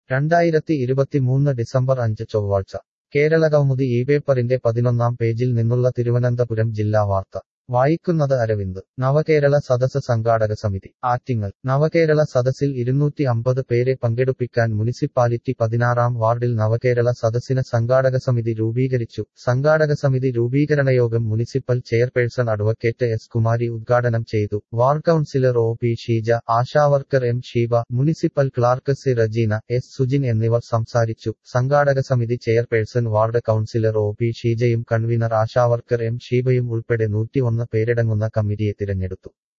രണ്ടായിരത്തി ഇരുപത്തിമൂന്ന് ഡിസംബർ അഞ്ച് ചൊവ്വാഴ്ച കേരള കൗമുദി ഈ പേപ്പറിന്റെ പതിനൊന്നാം പേജിൽ നിന്നുള്ള തിരുവനന്തപുരം ജില്ലാ വാർത്ത വായിക്കുന്നത് അരവിന്ദ് നവകേരള സദസ് സംഘാടക സമിതി ആറ്റിങ്ങൽ നവകേരള സദസ്സിൽ ഇരുന്നൂറ്റി അമ്പത് പേരെ പങ്കെടുപ്പിക്കാൻ മുനിസിപ്പാലിറ്റി പതിനാറാം വാർഡിൽ നവകേരള സദസ്സിന് സംഘാടക സമിതി രൂപീകരിച്ചു സംഘാടക സമിതി രൂപീകരണയോഗം municipal chairperson advocate S Kumari ഉദ്ഘാടനം ചെയ്തു ward councillor O P Sheeja Asha worker M Sheeba municipal clerk C Rejeena S Sujin എന്നിവർ സംസാരിച്ചു സംഘാടക സമിതി chairperson ward councillor O P ഷീജയും കൺവീനർ ആശാവർക്കർ എം ഷീബയും ഉൾപ്പെടെ നൂറ്റിയൊന്ന് പേരടങ്ങുന്ന കമ്മിറ്റിയെ തിരഞ്ഞെടുത്തു